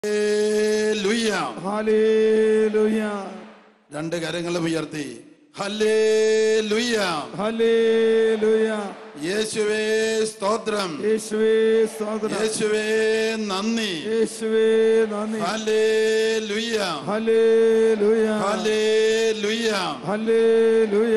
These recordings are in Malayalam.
ഹല്ലേലൂയ. ഹല്ലേലൂയ രണ്ട് കരങ്ങളും ഉയർത്തി ഹല്ലേലൂയ ഹല്ലേലൂയ യേശുവേ സ്തോത്രം യേശുവേ സ്തോത്രം യേശുവേ നന്ദി യേശുവേ നന്ദി ഹല്ലേലൂയ ഹല്ലേലൂയ ഹല്ലേലൂയ ഹല്ലേലൂയ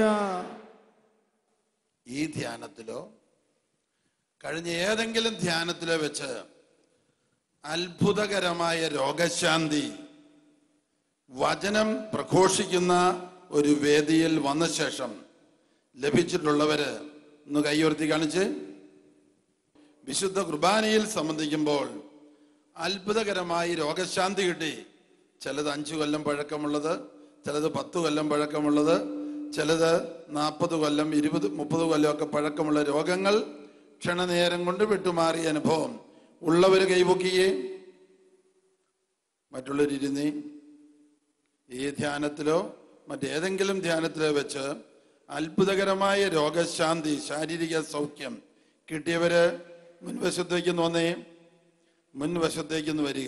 ഈ ധ്യാനത്തിലോ കഴിഞ്ഞ ഏതെങ്കിലും ധ്യാനത്തിലോ വെച്ച് അത്ഭുതകരമായ രോഗശാന്തി വചനം പ്രഘോഷിക്കുന്ന ഒരു വേദിയിൽ വന്ന ശേഷം ലഭിച്ചിട്ടുള്ളവര് ഒന്ന് കൈയുയർത്തി കാണിച്ച് വിശുദ്ധ കുർബാനയിൽ സംബന്ധിക്കുമ്പോൾ അത്ഭുതകരമായി രോഗശാന്തി കിട്ടി ചിലത് അഞ്ചു കൊല്ലം പഴക്കമുള്ളത് ചിലത് പത്ത് കൊല്ലം പഴക്കമുള്ളത് ചിലത് നാൽപ്പത് കൊല്ലം ഇരുപത് മുപ്പത് കൊല്ലമൊക്കെ പഴക്കമുള്ള രോഗങ്ങൾ ക്ഷണനേരം കൊണ്ട് വിട്ടുമാറിയ അനുഭവം ഉള്ളവർ കൈപൊക്കിയേ മറ്റുള്ളവരിരുന്നേ ഈ ധ്യാനത്തിലോ മറ്റേതെങ്കിലും ധ്യാനത്തിലോ വെച്ച് അത്ഭുതകരമായ രോഗശാന്തി ശാരീരിക സൗഖ്യം കിട്ടിയവര് മുൻവശത്തേക്ക് വന്നേ മുൻവശത്തേക്ക് ഒന്ന് വരിക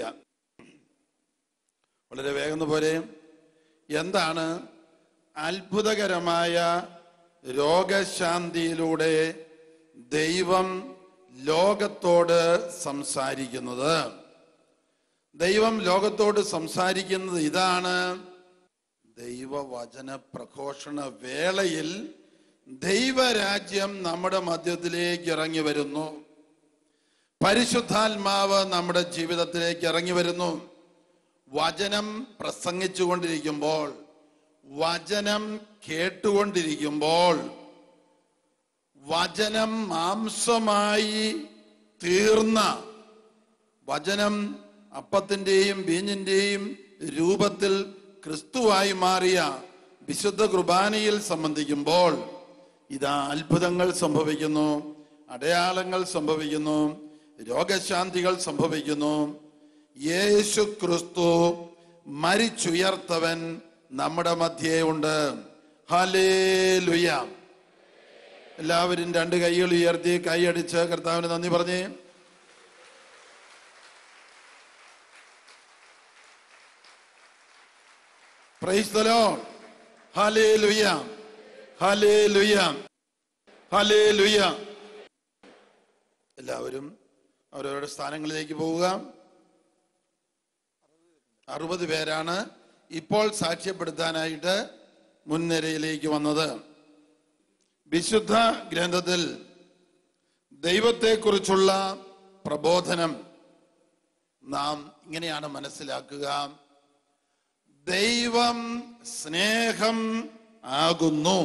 വളരെ വേഗം പോരെ എന്താണ് അത്ഭുതകരമായ രോഗശാന്തിയിലൂടെ ദൈവം ലോകത്തോട് സംസാരിക്കുന്നത് ദൈവം ലോകത്തോട് സംസാരിക്കുന്നത് ഇതാണ് ദൈവവചന പ്രഘോഷണ വേളയിൽ ദൈവരാജ്യം നമ്മുടെ മധ്യത്തിലേക്ക് ഇറങ്ങി വരുന്നു പരിശുദ്ധാത്മാവ് നമ്മുടെ ജീവിതത്തിലേക്ക് ഇറങ്ങി വരുന്നു വചനം പ്രസംഗിച്ചുകൊണ്ടിരിക്കുമ്പോൾ വചനം കേട്ടുകൊണ്ടിരിക്കുമ്പോൾ വചനം മാംസമായി തീർന്ന വചനം അപ്പത്തിന്റെയും വീഞ്ഞിന്റെയും രൂപത്തിൽ ക്രിസ്തുവായി മാറിയ വിശുദ്ധ കുർബാനയിൽ സംബന്ധിക്കുമ്പോൾ ഇതാ അത്ഭുതങ്ങൾ സംഭവിക്കുന്നു അടയാളങ്ങൾ സംഭവിക്കുന്നു രോഗശാന്തികൾ സംഭവിക്കുന്നു യേശു ക്രിസ്തു മരിച്ചുയർത്തവൻ നമ്മുടെ മധ്യേ ഉണ്ട് ഹലേ എല്ലാവരും രണ്ട് കൈകൾ ഉയർത്തി കൈയടിച്ച് കർത്താവിന് നന്ദി പറഞ്ഞേ praise the Lord hallelujah hallelujah hallelujah എല്ലാവരും അവരവരുടെ സ്ഥാനങ്ങളിലേക്ക് പോവുക അറുപത് പേരാണ് ഇപ്പോൾ സാക്ഷ്യപ്പെടുത്താനായിട്ട് മുൻനിരയിലേക്ക് വന്നത് വിശുദ്ധ ഗ്രന്ഥത്തിൽ ദൈവത്തെക്കുറിച്ചുള്ള പ്രബോധനം നാം ഇങ്ങനെയാണ് മനസ്സിലാക്കുക ദൈവം സ്നേഹം ആകുന്നു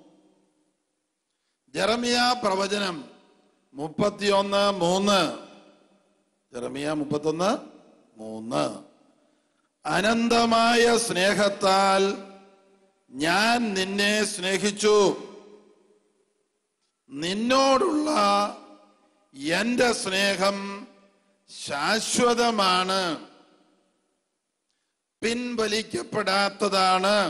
ജെറമിയ പ്രവചനം മുപ്പത്തിയൊന്ന് മൂന്ന് ജെറമിയ മുപ്പത്തൊന്ന് മൂന്ന് അനന്തമായ സ്നേഹത്താൽ ഞാൻ നിന്നെ സ്നേഹിച്ചു നിന്നോടുള്ള എന്റെ സ്നേഹം ശാശ്വതമാണ് പിൻവലിക്കപ്പെടാത്തതാണ്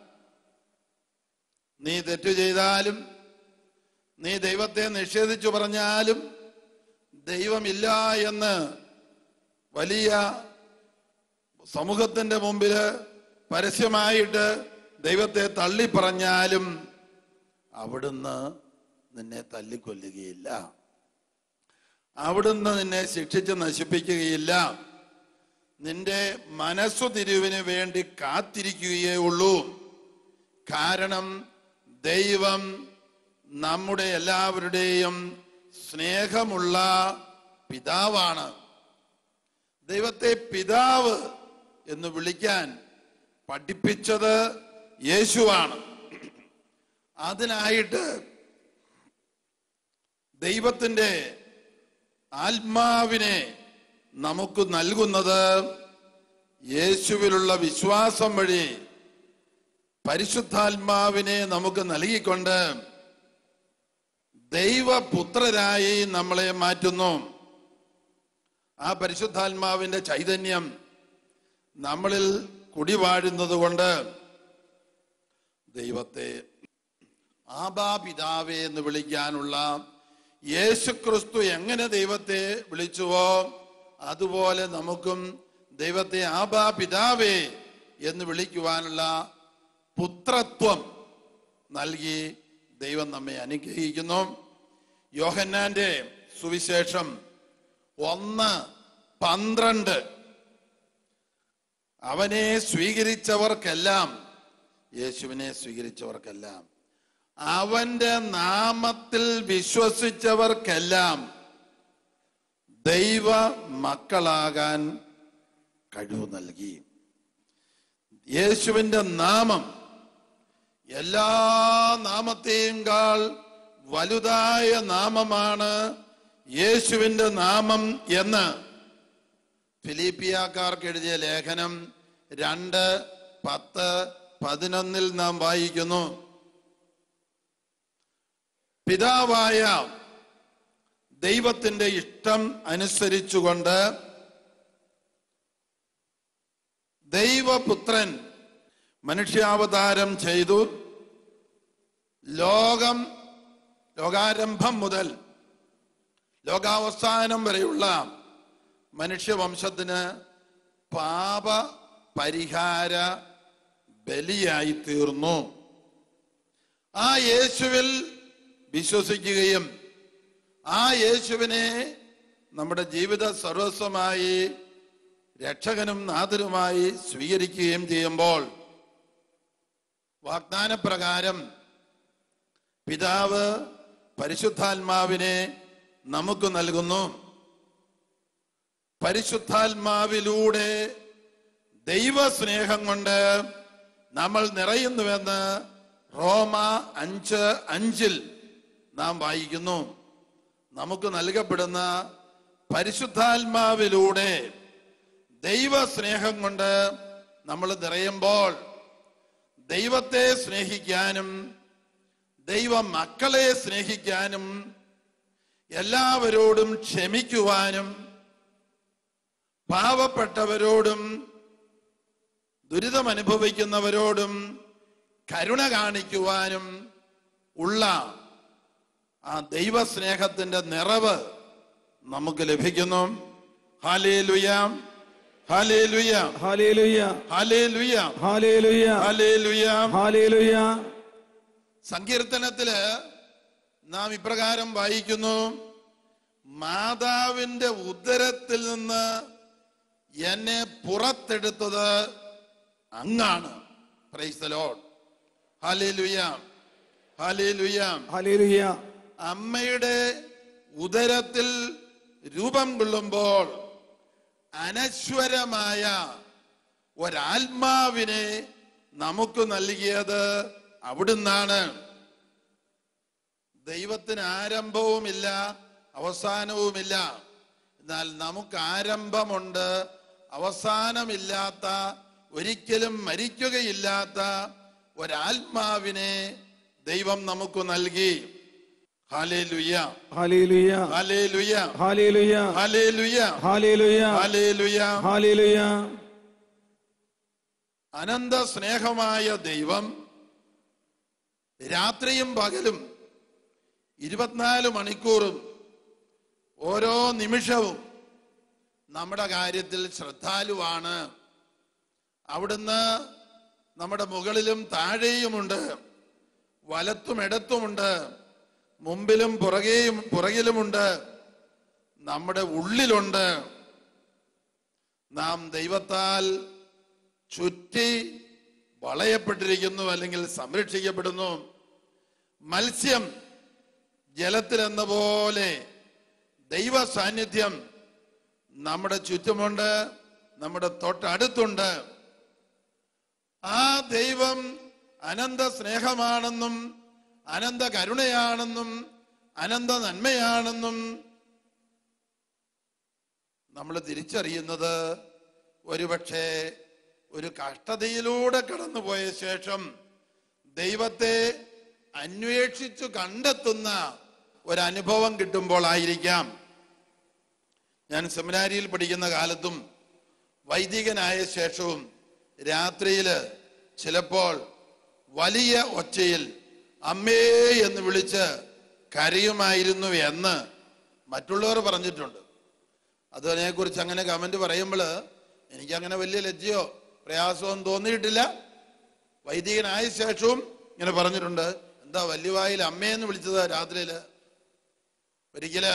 നീ തെറ്റു ചെയ്താലും നീ ദൈവത്തെ നിഷേധിച്ചു പറഞ്ഞാലും ദൈവമില്ല എന്ന് വലിയ സമൂഹത്തിന്റെ മുമ്പില് പരസ്യമായിട്ട് ദൈവത്തെ തള്ളി പറഞ്ഞാലും അവിടുന്ന് നിന്നെ തല്ലിക്കൊല്ലുകയില്ല അവിടുന്ന് നിന്നെ ശിക്ഷിച്ച് നശിപ്പിക്കുകയില്ല നിന്റെ മനസ്സു തിരിവിന് വേണ്ടി കാത്തിരിക്കുകയേ ഉള്ളൂ കാരണം ദൈവം നമ്മുടെ എല്ലാവരുടെയും സ്നേഹമുള്ള പിതാവാണ് ദൈവത്തെ പിതാവ് എന്ന് വിളിക്കാൻ പഠിപ്പിച്ചത് യേശുവാണ് അതിനായിട്ട് ദൈവത്തിന്റെ ആത്മാവിനെ നമുക്ക് നൽകുന്നത് യേശുവിലുള്ള വിശ്വാസം വഴി പരിശുദ്ധാത്മാവിനെ നമുക്ക് നൽകിക്കൊണ്ട് ദൈവപുത്രരായി നമ്മളെ മാറ്റുന്നു ആ പരിശുദ്ധാത്മാവിന്റെ ചൈതന്യം നമ്മളിൽ കുടിവാഴുന്നത് കൊണ്ട് ദൈവത്തെ ആബാ പിതാവേ എന്ന് വിളിക്കാനുള്ള യേശുക്രിസ്തു എങ്ങനെ ദൈവത്തെ വിളിച്ചുവോ അതുപോലെ നമുക്കും ദൈവത്തെ ആബാ പിതാവേ എന്ന് വിളിക്കുവാനുള്ള പുത്രത്വം നൽകി ദൈവം നമ്മെ അനുഗ്രഹിക്കുന്നു യോഹന്നാന്റെ സുവിശേഷം ഒന്ന് പന്ത്രണ്ട് അവനെ സ്വീകരിച്ചവർക്കെല്ലാം യേശുവിനെ സ്വീകരിച്ചവർക്കെല്ലാം അവന്റെ നാമത്തിൽ വിശ്വസിച്ചവർക്കെല്ലാം ദൈവ മക്കളാകാൻ കഴിവ് നൽകി യേശുവിന്റെ നാമം എല്ലാ നാമത്തെയും കാൾ വലുതായ നാമമാണ് യേശുവിന്റെ നാമം എന്ന് ഫിലിപ്പിയാക്കാർക്ക് എഴുതിയ ലേഖനം രണ്ട് പത്ത് പതിനൊന്നിൽ നാം വായിക്കുന്നു പിതാവായ ദൈവത്തിന്റെ ഇഷ്ടം അനുസരിച്ചുകൊണ്ട് ദൈവപുത്രൻ മനുഷ്യാവതാരം ചെയ്തു ലോകം ലോകാരംഭം മുതൽ ലോകാവസാനം വരെയുള്ള മനുഷ്യവംശത്തിന് പാപ പരിഹാര ബലിയായി തീർന്നു ആ യേശുവിൽ വിശ്വസിക്കുകയും ആ യേശുവിനെ നമ്മുടെ ജീവിത സർവസ്വമായി രക്ഷകനും നാഥനുമായി സ്വീകരിക്കുകയും ചെയ്യുമ്പോൾ വാഗ്ദാനപ്രകാരം പിതാവ് പരിശുദ്ധാത്മാവിനെ നമുക്ക് നൽകുന്നു പരിശുദ്ധാത്മാവിലൂടെ ദൈവസ്നേഹം കൊണ്ട് നമ്മൾ നിറയുന്നുവെന്ന് റോമ അഞ്ച് അഞ്ചിൽ നാം വായിക്കുന്നു നമുക്ക് നൽകപ്പെടുന്ന പരിശുദ്ധാത്മാവിലൂടെ ദൈവസ്നേഹം കൊണ്ട് നമ്മൾ നിറയുമ്പോൾ ദൈവത്തെ സ്നേഹിക്കാനും ദൈവ മക്കളെ സ്നേഹിക്കാനും എല്ലാവരോടും ക്ഷമിക്കുവാനും പാവപ്പെട്ടവരോടും ദുരിതം അനുഭവിക്കുന്നവരോടും കരുണ കാണിക്കുവാനും ഉള്ള ആ ദൈവസ്നേഹത്തിന്റെ നിറവ് നമുക്ക് ലഭിക്കുന്നു ഹാലേ ലുയാം ഹാലേ ലുയാം ഹാലേലുയ ഹാലേ ലുയാം ഹാലേലുയ ഹാലേ ലുയാം ഹാലേലുയ സങ്കീർത്തനത്തില് നാം ഇപ്രകാരം വായിക്കുന്നു മാതാവിന്റെ ഉദരത്തിൽ നിന്ന് എന്നെ പുറത്തെടുത്തത് അങ്ങാണ് പ്രൈസ്തലോൺ ഹാലേ ലുയാം ഹാലേ ലുയാം ഹാലേലുയ അമ്മയുടെ ഉദരത്തിൽ രൂപം കൊള്ളുമ്പോൾ അനശ്വരമായ ഒരാത്മാവിനെ നമുക്ക് നൽകിയത് അവിടുന്നാണ് ദൈവത്തിന് ആരംഭവുമില്ല അവസാനവുമില്ല എന്നാൽ നമുക്ക് ആരംഭമുണ്ട് അവസാനമില്ലാത്ത ഒരിക്കലും മരിക്കുകയില്ലാത്ത ഒരാത്മാവിനെ ദൈവം നമുക്ക് നൽകി ഹാലേ ലുയ്യ ഹാലേലുയ ഹാലേ ലുയ്യ ഹാലേലുയ ഹാലേ ലുയ്യ ഹാലേലുയ ഹാലേ ലുയ്യ ഹാലേലുയ അനന്ത സ്നേഹമായ ദൈവം രാത്രിയും പകലും ഇരുപത്തിനാല് മണിക്കൂറും ഓരോ നിമിഷവും നമ്മുടെ കാര്യത്തിൽ ശ്രദ്ധാലുവാണ് അവിടുന്ന് നമ്മുടെ മുകളിലും താഴെയുമുണ്ട് വലത്തും ഇടത്തുമുണ്ട് മുമ്പിലും പുറകെയും പുറകിലുമുണ്ട് നമ്മുടെ ഉള്ളിലുണ്ട് നാം ദൈവത്താൽ ചുറ്റി വളയപ്പെട്ടിരിക്കുന്നു അല്ലെങ്കിൽ സംരക്ഷിക്കപ്പെടുന്നു മത്സ്യം ജലത്തിലെന്ന പോലെ ദൈവ സാന്നിധ്യം നമ്മുടെ ചുറ്റുമുണ്ട് നമ്മുടെ തൊട്ടടുത്തുണ്ട് ആ ദൈവം അനന്ത സ്നേഹമാണെന്നും അനന്ത കരുണയാണെന്നും അനന്ത നന്മയാണെന്നും നമ്മൾ തിരിച്ചറിയുന്നത് ഒരുപക്ഷെ ഒരു കഷ്ടതയിലൂടെ കടന്നുപോയ ശേഷം ദൈവത്തെ അന്വേഷിച്ചു കണ്ടെത്തുന്ന ഒരനുഭവം കിട്ടുമ്പോൾ ആയിരിക്കാം ഞാൻ സെമിനാരിയിൽ പഠിക്കുന്ന കാലത്തും വൈദികനായ ശേഷവും രാത്രിയിൽ ചിലപ്പോൾ വലിയ ഒച്ചയിൽ അമ്മേ എന്ന് വിളിച്ച് കരയുമായിരുന്നു എന്ന് മറ്റുള്ളവർ പറഞ്ഞിട്ടുണ്ട് അതിനെക്കുറിച്ച് അങ്ങനെ കമന്റ് പറയുമ്പോൾ എനിക്കങ്ങനെ വലിയ ലജ്ജയോ പ്രയാസവും തോന്നിയിട്ടില്ല വൈദികനായ ശേഷവും ഇങ്ങനെ പറഞ്ഞിട്ടുണ്ട് എന്താ വല്യവായിൽ അമ്മയെന്ന് വിളിച്ചത് രാത്രിയില് ഒരിക്കല്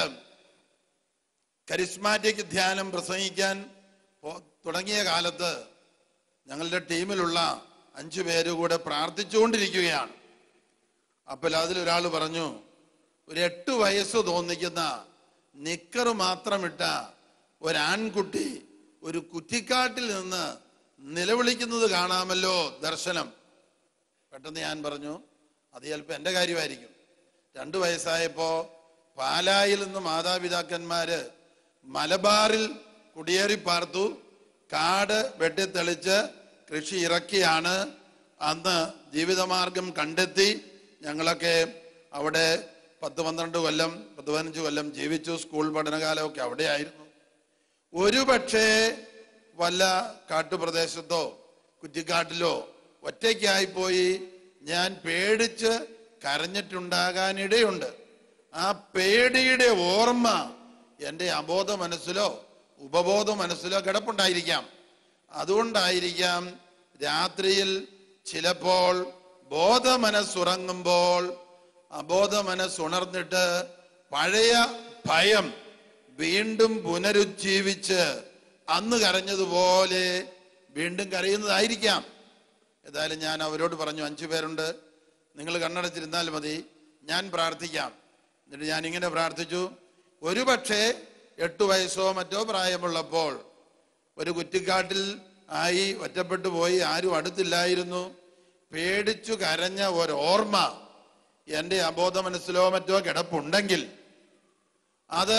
കരിസ്മാറ്റിക് ധ്യാനം പ്രസംഗിക്കാൻ പോ- തുടങ്ങിയ കാലത്ത് ഞങ്ങളുടെ ടീമിലുള്ള അഞ്ചു പേര് കൂടെ പ്രാർത്ഥിച്ചുകൊണ്ടിരിക്കുകയാണ് അപ്പോൾ അതിലൊരാൾ പറഞ്ഞു ഒരു എട്ട് വയസ്സ് തോന്നിക്കുന്ന നിക്കർ മാത്രമിട്ട ഒരാൺകുട്ടി ഒരു കുറ്റിക്കാട്ടിൽ നിന്ന് നിലവിളിക്കുന്നത് കാണാമല്ലോ ദർശനം പെട്ടെന്ന് ഞാൻ പറഞ്ഞു അത് ചിലപ്പോൾ എൻ്റെ കാര്യമായിരിക്കും രണ്ടു വയസ്സായപ്പോ പാലായിൽ നിന്ന് മാതാപിതാക്കന്മാര് മലബാറിൽ കുടിയേറി പാർത്തു കാട് വെട്ടിത്തെളിച്ച് കൃഷി ഇറക്കിയാണ് അന്ന് ജീവിതമാർഗം കണ്ടെത്തി ഞങ്ങളൊക്കെ അവിടെ പത്ത് പന്ത്രണ്ട് കൊല്ലം പത്ത് പതിനഞ്ച് കൊല്ലം ജീവിച്ചു സ്കൂൾ പഠനകാലമൊക്കെ അവിടെയായിരുന്നു ഒരു പക്ഷേ വല്ല കാട്ടുപ്രദേശത്തോ കുറ്റിക്കാട്ടിലോ ഒറ്റയ്ക്കായി പോയി ഞാൻ പേടിച്ച് കരഞ്ഞിട്ടുണ്ടാകാനിടയുണ്ട് ആ പേടിയുടെ ഓർമ്മ എൻ്റെ അബോധ മനസ്സിലോ ഉപബോധ മനസ്സിലോ കിടപ്പുണ്ടായിരിക്കാം അതുകൊണ്ടായിരിക്കാം രാത്രിയിൽ ചിലപ്പോൾ ബോധ മനസ്സുറങ്ങുമ്പോൾ അബോധ മനസ്സുണർന്നിട്ട് പഴയ ഭയം വീണ്ടും പുനരുജ്ജീവിച്ച് അന്ന് കരഞ്ഞതുപോലെ വീണ്ടും കരയുന്നതായിരിക്കാം ഏതായാലും ഞാൻ അവരോട് പറഞ്ഞു അഞ്ചു പേരുണ്ട് നിങ്ങൾ കണ്ണടച്ചിരുന്നാൽ മതി ഞാൻ പ്രാർത്ഥിക്കാം എന്നിട്ട് ഞാൻ ഇങ്ങനെ പ്രാർത്ഥിച്ചു ഒരു പക്ഷേ എട്ടു വയസ്സോ മറ്റോ പ്രായമുള്ളപ്പോൾ ഒരു കുറ്റിക്കാട്ടിൽ ആയി ഒറ്റപ്പെട്ടു പോയി ആരും അടുത്തില്ലായിരുന്നു പേടിച്ചു കരഞ്ഞ ഒരു ഓർമ്മ എൻ്റെ അബോധ മനസ്സിലോ മറ്റോ കിടപ്പുണ്ടെങ്കിൽ അത്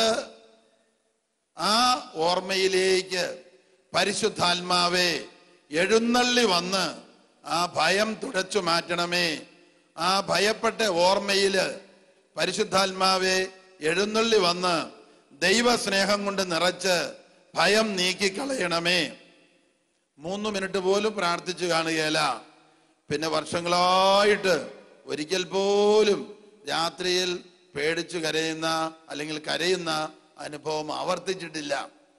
ആ ഓർമ്മയിലേക്ക് പരിശുദ്ധാത്മാവെ എഴുന്നള്ളി വന്ന് ആ ഭയം തുടച്ചു മാറ്റണമേ ആ ഭയപ്പെട്ട ഓർമ്മയില് പരിശുദ്ധാത്മാവെ എഴുന്നള്ളി വന്ന് ദൈവസ്നേഹം കൊണ്ട് നിറച്ച് ഭയം നീക്കിക്കളയണമേ മൂന്ന് മിനിറ്റ് പോലും പ്രാർത്ഥിച്ചു കാണുകയില്ല പിന്നെ വർഷങ്ങളായിട്ട് ഒരിക്കൽ പോലും രാത്രിയിൽ പേടിച്ചു കരയുന്ന അല്ലെങ്കിൽ കരയുന്ന അനുഭവം ആവർത്തിച്ചിട്ടില്ല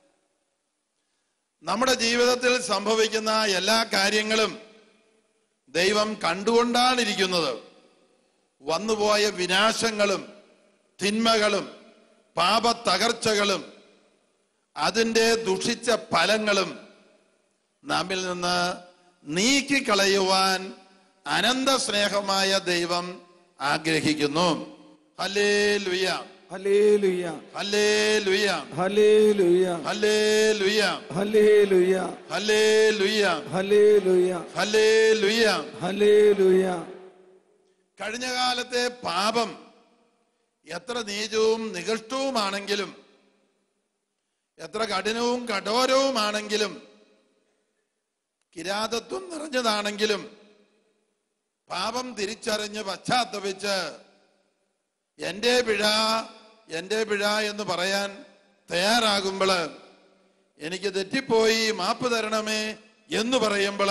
നമ്മുടെ ജീവിതത്തിൽ സംഭവിക്കുന്ന എല്ലാ കാര്യങ്ങളും ദൈവം കണ്ടുകൊണ്ടാണ് ഇരിക്കുന്നത് വന്നുപോയ വിനാശങ്ങളും തിന്മകളും പാപത്തകർച്ചകളും അതിൻ്റെ ദുഷിച്ച ഫലങ്ങളും നമ്മിൽ നിന്ന് നീക്കിക്കളയുവാൻ അനന്ത സ്നേഹമായ ദൈവം ആഗ്രഹിക്കുന്നു ഹലേ ലുയ ഹല്ലേലൂയ ഹലേ ലുയ ഹല്ലേലൂയ ഹലേ ലുയ ഹല്ലേലൂയ ഹലേ ലുയ ഹല്ലേലൂയ ഹലേ ലുയ ഹല്ലേലൂയ കഴിഞ്ഞ കാലത്തെ പാപം എത്ര നീചവും നികഷ്ടവുമാണെങ്കിലും എത്ര കഠിനവും കഠോരവുമാണെങ്കിലും കിരാതത്വം നിറഞ്ഞതാണെങ്കിലും പാപം തിരിച്ചറിഞ്ഞ് പശ്ചാത്തപിച്ച് എന്റെ പിഴ എന്റെ പിഴ എന്ന് പറയാൻ തയ്യാറാകുമ്പോൾ എനിക്ക് തെറ്റിപ്പോയി മാപ്പ് തരണമേ എന്ന് പറയുമ്പോൾ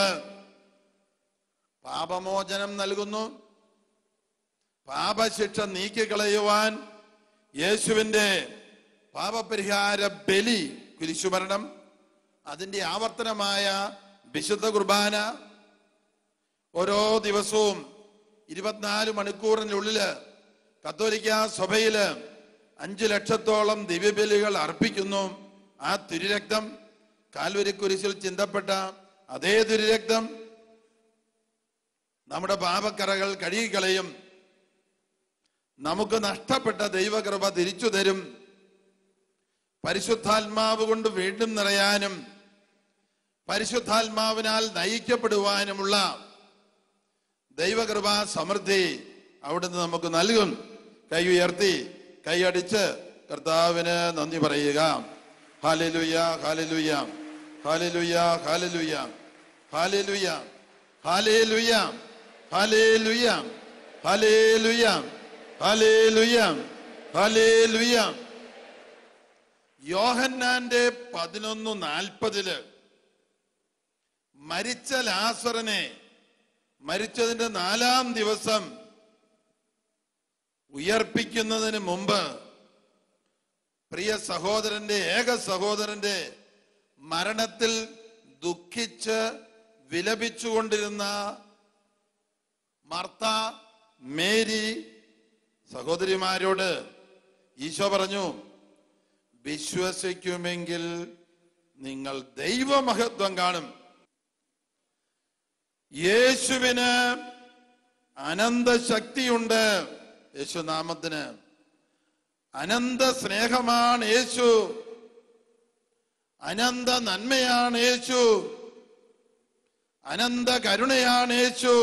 പാപമോചനം നൽകുന്നു പാപശിക്ഷ നീക്കിക്കളയുവാൻ യേശുവിന്റെ പാപപരിഹാര ബലി കുരിശുമരണം അതിന്റെ ആവർത്തനമായ വിശുദ്ധ കുർബാന ഓരോ ദിവസവും ഇരുപത്തിനാല് മണിക്കൂറിനുള്ളില് കത്തോലിക്ക സഭയില് അഞ്ചു ലക്ഷത്തോളം ദിവ്യബലികൾ അർപ്പിക്കുന്നു ആ തിരുരക്തം കാൽവരി കുരിശിൽ ചിന്തപ്പെട്ട അതേ തിരുരക്തം നമ്മുടെ പാപക്കറകൾ കഴുകിക്കളയും നമുക്ക് നഷ്ടപ്പെട്ട ദൈവകൃപ തിരിച്ചു തരും പരിശുദ്ധാത്മാവ് കൊണ്ട് വീണ്ടും നിറയാനും പരിശുദ്ധാത്മാവിനാൽ നയിക്കപ്പെടുവാനുമുള്ള ദൈവകൃപ സമൃദ്ധി അവിടുന്ന് നമുക്ക് നൽകും കൈ ഉയർത്തി കൈയടിച്ച് കർത്താവിന് നന്ദി പറയുക hallelujah hallelujah hallelujah hallelujah hallelujah hallelujah hallelujah hallelujah hallelujah hallelujah യോഹന്നാന്റെ പതിനൊന്ന് നാൽപ്പതില് മരിച്ച ലാസറിനെ മരിച്ചതിന്റെ നാലാം ദിവസം ഉയർപ്പിക്കുന്നതിന് മുമ്പ് പ്രിയ സഹോദരന്റെ ഏക സഹോദരന്റെ മരണത്തിൽ ദുഃഖിച്ച് വിലപിച്ചുകൊണ്ടിരുന്ന മർത്ത മേരി സഹോദരിമാരോട് ഈശോ പറഞ്ഞു വിശ്വസിക്കുമെങ്കിൽ നിങ്ങൾ ദൈവമഹത്വം കാണും യേശുവിന് അനന്ത ശക്തിയുണ്ട് യേശുനാമത്തിന് അനന്ത സ്നേഹമാണ് യേശു അനന്ത നന്മയാണ് യേശു അനന്ത കരുണയാണ് യേശു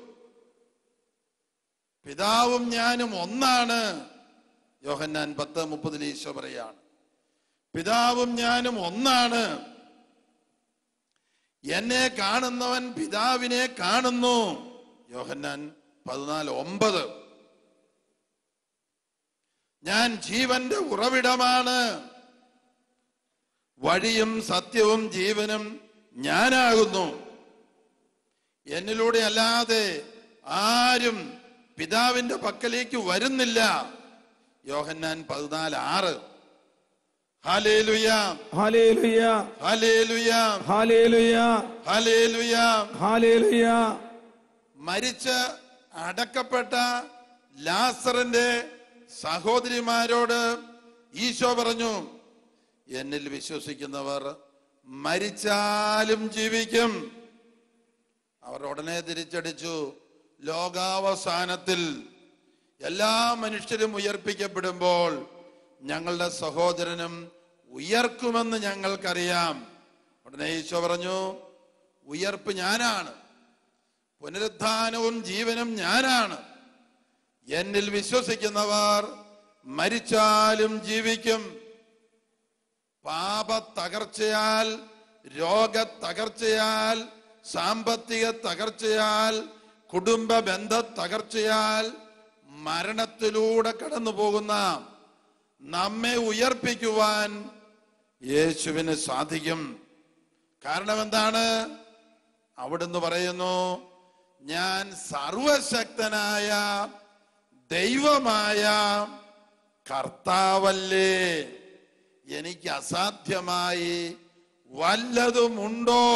പിതാവും ഞാനും ഒന്നാണ് യോഹന്നാൻ പത്ത് മുപ്പതിൽ ഈശോ പറയാണ് പിതാവും ഞാനും ഒന്നാണ് എന്നെ കാണുന്നവൻ പിതാവിനെ കാണുന്നു യോഹന്നാൻ പതിനാല് ഒമ്പത് ഞാൻ ജീവന്റെ ഉറവിടമാണ് വഴിയും സത്യവും ജീവനും ഞാനാകുന്നു എന്നിലൂടെ അല്ലാതെ ആരും പിതാവിന്റെ പക്കലേക്ക് വരുന്നില്ല യോഹന്നാൻ പതിനാല് ആറ് hallelujah hallelujah hallelujah hallelujah hallelujah hallelujah മരിച്ച് അടക്കപ്പെട്ട ലാസറിന്റെ സഹോദരിമാരോട് ഈശോ പറഞ്ഞു എന്നിൽ വിശ്വസിക്കുന്നവർ മരിച്ചാലും ജീവിക്കും അവർ ഉടനെ തിരിച്ചടിച്ചു ലോകാവസാനത്തിൽ എല്ലാ മനുഷ്യരും ഉയർപ്പിക്കപ്പെടുമ്പോൾ ഞങ്ങളുടെ സഹോദരനും ഉയർക്കുമെന്ന് ഞങ്ങൾക്കറിയാം ഉടനെ ഈശോ പറഞ്ഞു ഉയർപ്പ് ഞാനാണ് പുനരുത്ഥാനവും ജീവനും ഞാനാണ് എന്നിൽ വിശ്വസിക്കുന്നവർ മരിച്ചാലും ജീവിക്കും പാപ തകർച്ചയാൽ രോഗ തകർച്ചയാൽ സാമ്പത്തിക തകർച്ചയാൽ കുടുംബ ബന്ധ തകർച്ചയാൽ മരണത്തിലൂടെ കടന്നു പോകുന്ന നമ്മെ ഉയർപ്പിക്കുവാൻ യേശുവിന് സാധിക്കും കാരണം എന്താണ് അവിടുന്ന് പറയുന്നു ഞാൻ സർവശക്തനായ ദൈവമായ കർത്താവല്ലേ എനിക്ക് അസാധ്യമായി വല്ലതുമുണ്ടോ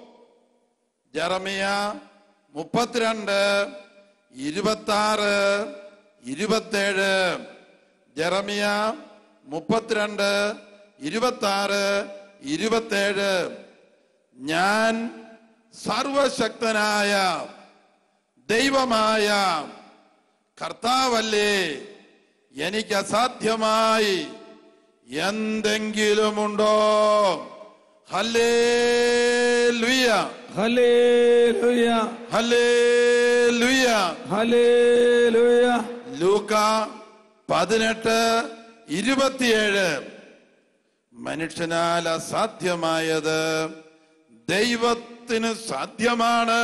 ജറമിയ മുപ്പത്തിരണ്ട് ഇരുപത്തി ആറ് ഇരുപത്തേഴ് ജറമിയ മുപ്പത്തിരണ്ട് ഇരുപത്തി ആറ് ഇരുപത്തേഴ് ഞാൻ സർവശക്തനായ ദൈവമായ കർത്താവല്ലേ എനിക്ക് അസാധ്യമായി എന്തെങ്കിലുമുണ്ടോ ഹല്ലേ ലുയ ഹല്ലേലൂയ ഹല്ലേ ലുയ ഹല്ലേലൂയ ലൂക്ക പതിനെട്ട് ഇരുപത്തിയേഴ് മനുഷ്യനാൽ അസാധ്യമായത് ദൈവത്തിന് സാധ്യമാണ്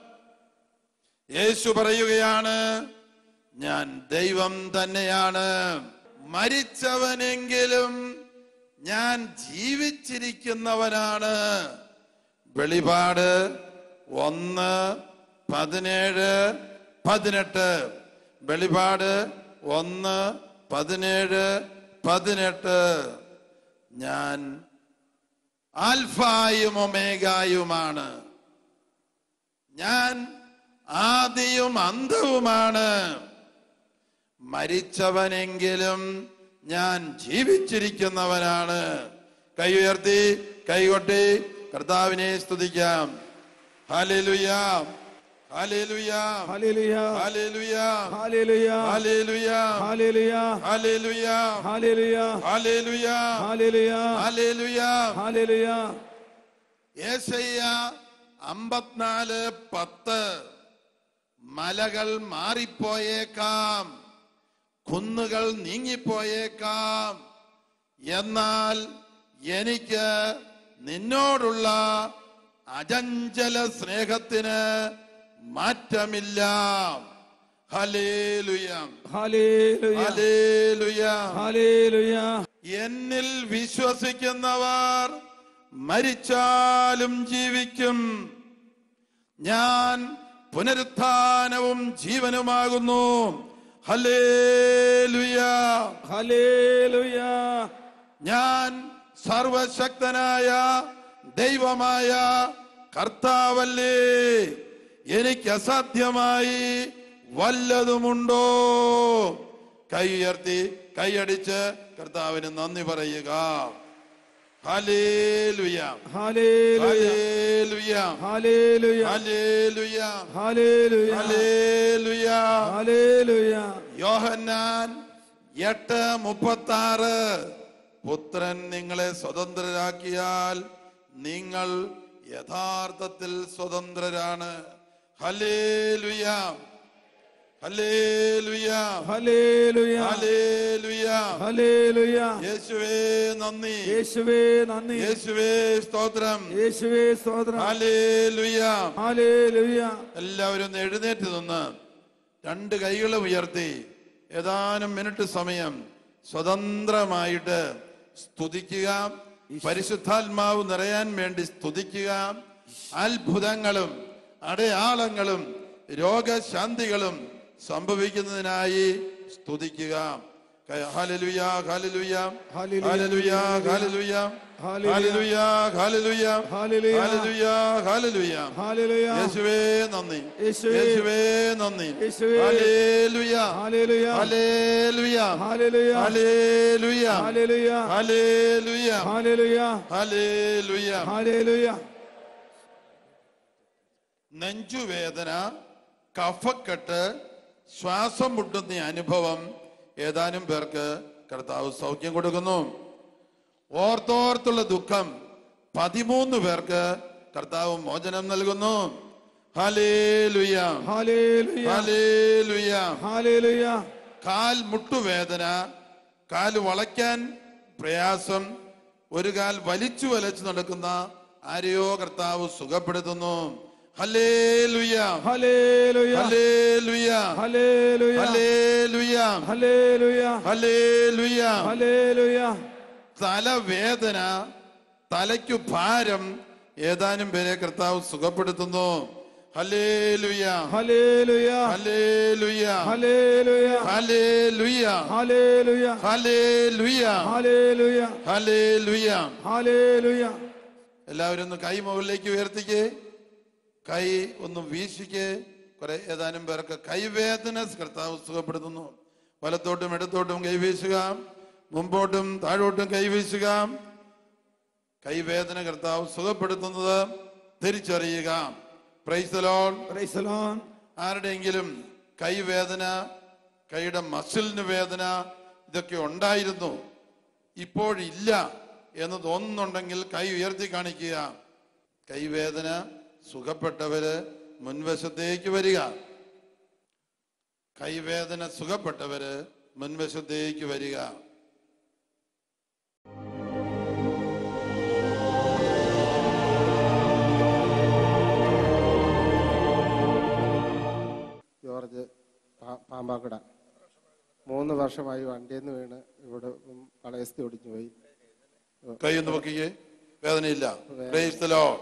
യേശു പറയുകയാണ് ഞാൻ ദൈവം തന്നെയാണ് മരിച്ചവനെങ്കിലും ഞാൻ ജീവിച്ചിരിക്കുന്നവനാണ് വെളിപാട് ഒന്ന് പതിനേഴ് പതിനെട്ട് വെളിപാട് ഒന്ന് പതിനേഴ് പതിനെട്ട് ഞാൻ ആൽഫായും ഒമേഗായുമാണ് ഞാൻ ആദിയും അന്തവുമാണ് മരിച്ചവനെങ്കിലും ഞാൻ ജീവിച്ചിരിക്കുന്നവനാണ് കൈ ഉയർത്തി കൈകൊട്ടി കർത്താവിനെ സ്തുതിക്കാം ഹാലേലുയാ ഹാലേലുയാ ഹല്ലേലൂയ ഹാലേലുയാ ഹല്ലേലൂയ ഹാലേലുയാ ഹല്ലേലൂയ ഹാലേലുയാ ഹല്ലേലൂയ ഹാലേലുയാ ഹല്ലേലൂയ ഹാലേലുയാ ഹല്ലേലൂയ ഏശയ്യ അമ്പത്തിനാല് പത്ത് മലകൾ മാറിപ്പോയേക്കാം കുന്നുകൾ നീങ്ങിപ്പോയേക്കാം എന്നാൽ എനിക്ക് നിന്നോടുള്ള അജഞ്ചല സ്നേഹത്തിന് മാറ്റമില്ല ഹലേലുയാം ഹല്ലേലൂയ ഹലേലുയാം ഹല്ലേലൂയ എന്നിൽ വിശ്വസിക്കുന്നവർ മരിച്ചാലും ജീവിക്കും ഞാൻ പുനരുത്ഥാനവും ജീവനുമാകുന്നു ഹല്ലേലൂയ ഹല്ലേലൂയ ഞാൻ സർവശക്തനായ ദൈവമായ കർത്താവല്ലേ എനിക്ക് അസാധ്യമായി വല്ലതുമുണ്ടോ കൈ ഉയർത്തി കൈയടിച്ച് കർത്താവിന് നന്ദി പറയുക ഹല്ലേലൂയ hallelujah hallelujah hallelujah hallelujah hallelujah hallelujah ഹല്ലേലൂയ യോഹന്നാൻ എട്ട് മുപ്പത്തി ആറ് പുത്രൻ നിങ്ങളെ സ്വതന്ത്രരാക്കിയാൽ നിങ്ങൾ യഥാർത്ഥത്തിൽ സ്വതന്ത്രരാണ് ഹല്ലേലൂയ ഹല്ലേലൂയ ഹല്ലേലൂയ ഹല്ലേലൂയ ഹല്ലേലൂയ യേശുവേ നന്ദി യേശുവേ നന്ദി യേശുവേ സ്തോത്രം യേശുവേ സ്തോത്രം ഹല്ലേലൂയ ഹല്ലേലൂയ എല്ലാവരും ഒന്ന് എഴുന്നേറ്റ് നിന്ന് രണ്ട് കൈകൾ ഉയർത്തി ഏതാനും മിനിറ്റ് സമയം സ്വതന്ത്രമായിട്ട് സ്തുതിക്കുക പരിശുദ്ധാത്മാവ് നിറയാൻ വേണ്ടി സ്തുതിക്കുക അത്ഭുതങ്ങളും അടയാളങ്ങളും രോഗശാന്തികളും സംഭവിക്കുന്നതിനായി സ്തുതിക്കുക ക- ഹല്ലേലൂയ hallelujah hallelujah hallelujah hallelujah hallelujah hallelujah. Hallelujah hallelujah ഹല്ലേലൂയ യേശുവേ നന്ദി യേശുവേ. യേശുവേ നന്ദി യേശുവേ. ഹല്ലേലൂയ hallelujah hallelujah hallelujah hallelujah hallelujah hallelujah hallelujah hallelujah ഹല്ലേലൂയ നെഞ്ചുവേദന കഫക്കെട്ട് ശ്വാസം മുട്ടുന്ന അനുഭവം ഏതാനും പേർക്ക് കർത്താവ് സൗഖ്യം കൊടുക്കുന്നു ഓർത്തോർത്തുള്ള ദുഃഖം പതിമൂന്ന് പേർക്ക് കർത്താവ് മോചനം നൽകുന്നു ഹലേലുയ ഹല്ലേലൂയ ഹലേലുയ ഹല്ലേലൂയ കാൽ മുട്ടുവേദന കാൽ വളയ്ക്കാൻ പ്രയാസം ഒരു കാൽ വലിച്ചു വലച്ചു നടക്കുന്ന ആരെയോ കർത്താവ് സുഖപ്പെടുത്തുന്നു ഹല്ലേലുയ ഹല്ലേലൂയ ഹല്ലേലുയ ഹല്ലേലൂയ ഹല്ലേലുയ ഹല്ലേലൂയ ഹല്ലേലുയ ഹല്ലേലൂയ തലവേദന തലയ്ക്കു ഭാരം ഏതാനും പേരെ കർത്താവ് സുഖപ്പെടുത്തുന്നു ഹല്ലേലുയ ഹല്ലേലൂയ ഹല്ലേലുയ ഹല്ലേലൂയ ഹല്ലേലുയ ഹല്ലേലൂയ ഹല്ലേലുയ ഹല്ലേലൂയ ഹല്ലേലുയ ഹല്ലേലൂയ എല്ലാവരും ഒന്ന് കൈ മുകളിലേക്ക് ഉയർത്തിക്കേ കൈ ഒന്ന് വീശിക്കേ കുറെ ഏതാനും പേർക്ക് കൈവേദന കർത്താവ് സുഖപ്പെടുത്തുന്നു വലത്തോട്ടും ഇടത്തോട്ടും കൈവീശുക മുമ്പോട്ടും താഴോട്ടും കൈവീശുക കൈവേദന കർത്താവ് സുഖപ്പെടുത്തുന്നത് തിരിച്ചറിയുക പ്രൈസലോൺ പ്രൈസ് ദി ലോർഡ് ആരുടെയെങ്കിലും കൈവേദന കൈയുടെ മസിലിന് വേദന ഇതൊക്കെ ഉണ്ടായിരുന്നു ഇപ്പോഴില്ല എന്ന് തോന്നുന്നുണ്ടെങ്കിൽ കൈ ഉയർത്തി കാണിക്കുക കൈവേദന സുഖപ്പെട്ടവര് മുൻവശത്തേക്ക് വരിക കൈവേദന സുഖപ്പെട്ടവര് മുൻവശത്തേക്ക് വരിക ജോർജ് പാ- പാമ്പാക്കട മൂന്ന് വർഷമായി വണ്ടിയിൽ നിന്ന് വീണ് ഇവിടെ കളയസ്തി ഒടിഞ്ഞു പോയി കൈ ഒന്ന് പൊക്കിക്കേ വേദനയില്ല Praise the Lord.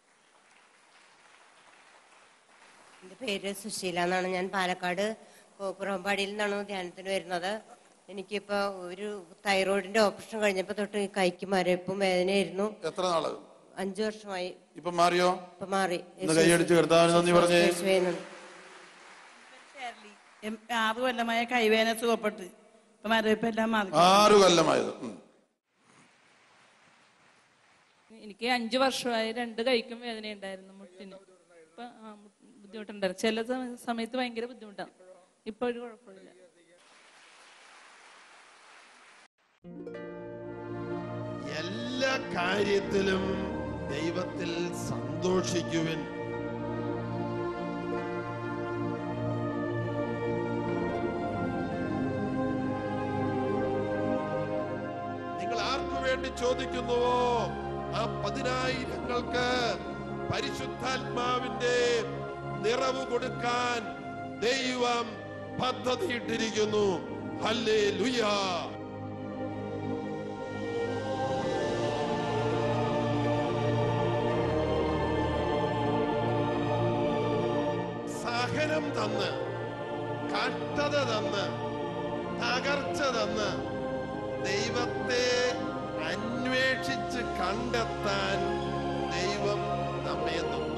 എൻ്റെ പേര് സുശീല എന്നാണ് ഞാൻ പാലക്കാട് കുറമ്പാടിയിൽ നിന്നാണ് ധ്യാനത്തിന് വരുന്നത് എനിക്കിപ്പോൾ ഒരു തൈറോയിഡിന്റെ ഓപ്പറേഷൻ കഴിഞ്ഞപ്പോൾ തൊട്ട് ഈ കൈക്ക് മരപ്പും വേദനയായിരുന്നു എത്ര നാള് അഞ്ചു വർഷമായി ഇപ്പൊ മാറിയോ ഇപ്പൊ മാറി ഒന്ന് കൈയടിച്ച് കർത്താവിന് നന്ദി പറഞ്ഞേ യേശുവേ നന്ദി. ഷേർലി. എം- ആറ് കൊല്ലമായ കൈവേദന സുഖപ്പെട്ട് ഇപ്പൊ മരവിപ്പെല്ലാം മാറി ആറു കൊല്ലമായത് ഉം. എനിക്ക് അഞ്ചു വർഷമായി രണ്ട് കൈക്കും വേദന ഉണ്ടായിരുന്നു മുട്ടിന് ഇപ്പൊ ആ, മു- ബുദ്ധിമുട്ടുണ്ടായിരുന്നു ചില സമ- സമയത്ത് ഭയങ്കര ബുദ്ധിമുട്ടാണ് ഇപ്പൊ ഒരു കുഴപ്പമില്ല എല്ലാ കാര്യത്തിലും ദൈവത്തിൽ സന്തോഷിക്കുവിൻ നിങ്ങൾ ആർക്കു വേണ്ടി ചോദിക്കുന്നുവോ ആ പതിനായിരങ്ങൾക്ക് പരിശുദ്ധാത്മാവിന്റെ നിറവ് കൊടുക്കാൻ ദൈവം പദ്ധതിയിട്ടിരിക്കുന്നു ഹല്ലേ ലുയാ സഹനം തന്ന് കഷ്ടത തന്ന് തകർച്ച തന്ന് ദൈവത്തെ അന്വേഷിച്ച് കണ്ടെത്താൻ ദൈവം നമ്മെ എന്നും